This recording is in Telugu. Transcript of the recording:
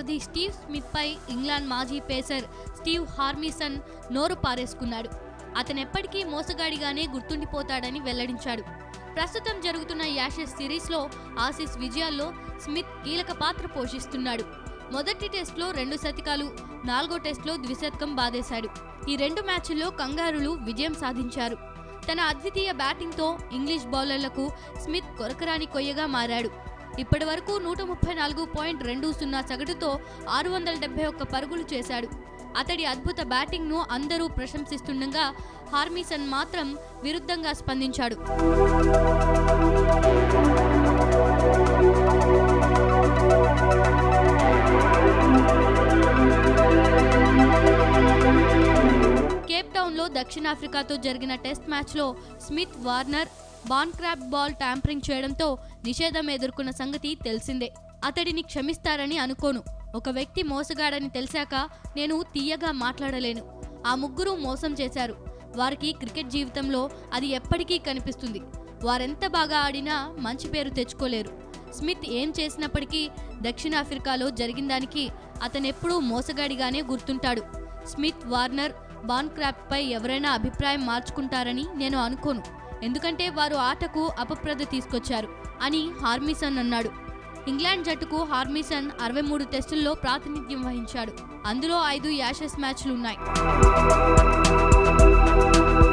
ప్రత్యర్థి స్టీవ్ స్మిత్పై ఇంగ్లాండ్ మాజీ పేసర్ స్టీవ్ హార్మిసన్ నోరు పారేసుకున్నాడు అతనెప్పటికీ మోసగాడిగానే గుర్తుండిపోతాడని వెల్లడించాడు ప్రస్తుతం జరుగుతున్న యాషెస్ సిరీస్లో ఆసీస్ విజయాల్లో స్మిత్ కీలక పాత్ర పోషిస్తున్నాడు మొదటి టెస్ట్లో రెండు శతకాలు నాలుగో టెస్ట్లో ద్విశతకం బాదేశాడు ఈ రెండు మ్యాచ్ల్లో కంగారులు విజయం సాధించారు తన అద్వితీయ బ్యాటింగ్తో ఇంగ్లీష్ బౌలర్లకు స్మిత్ కొరకరాని కొయ్యగా మారాడు ఇప్పటి వరకు నూట ముప్పై నాలుగు పాయింట్ రెండు సున్నా సగటుతో ఆరు వందల డెబ్బై ఒక్క పరుగులు చేశాడు అతడి అద్భుత బ్యాటింగ్ను అందరూ ప్రశంసిస్తుండగా హార్మీసన్ మాత్రం విరుద్ధంగా స్పందించాడు కేప్ టౌన్లో దక్షిణాఫ్రికాతో జరిగిన టెస్ట్ మ్యాచ్లో Smith Warner Bancroft ball tampering చేయడంతో నిషేధం ఎదుర్కొన్న సంగతి తెలిసిందే అతడిని క్షమిస్తారని అనుకోను ఒక వ్యక్తి మోసగాడని తెలిసాక నేను తీయగా మాట్లాడలేను ఆ ముగ్గురు మోసం చేశారు వారికి క్రికెట్ జీవితంలో అది ఎప్పటికీ కనిపిస్తుంది వారెంత బాగా ఆడినా మంచి పేరు తెచ్చుకోలేరు స్మిత్ ఏం చేసినప్పటికీ దక్షిణాఫ్రికాలో జరిగిన దానికి అతనెప్పుడూ మోసగాడిగానే గుర్తుంటాడు స్మిత్ వార్నర్ బాన్ పై ఎవరైనా అభిప్రాయం మార్చుకుంటారని నేను అనుకోను ఎందుకంటే వారు ఆటకు అపప్రద తీసుకొచ్చారు అని హార్మిసన్ అన్నాడు ఇంగ్లాండ్ జట్టుకు హార్మిసన్ అరవై మూడు టెస్టుల్లో ప్రాతినిధ్యం వహించాడు అందులో ఐదు యాషెస్ మ్యాచ్లు ఉన్నాయి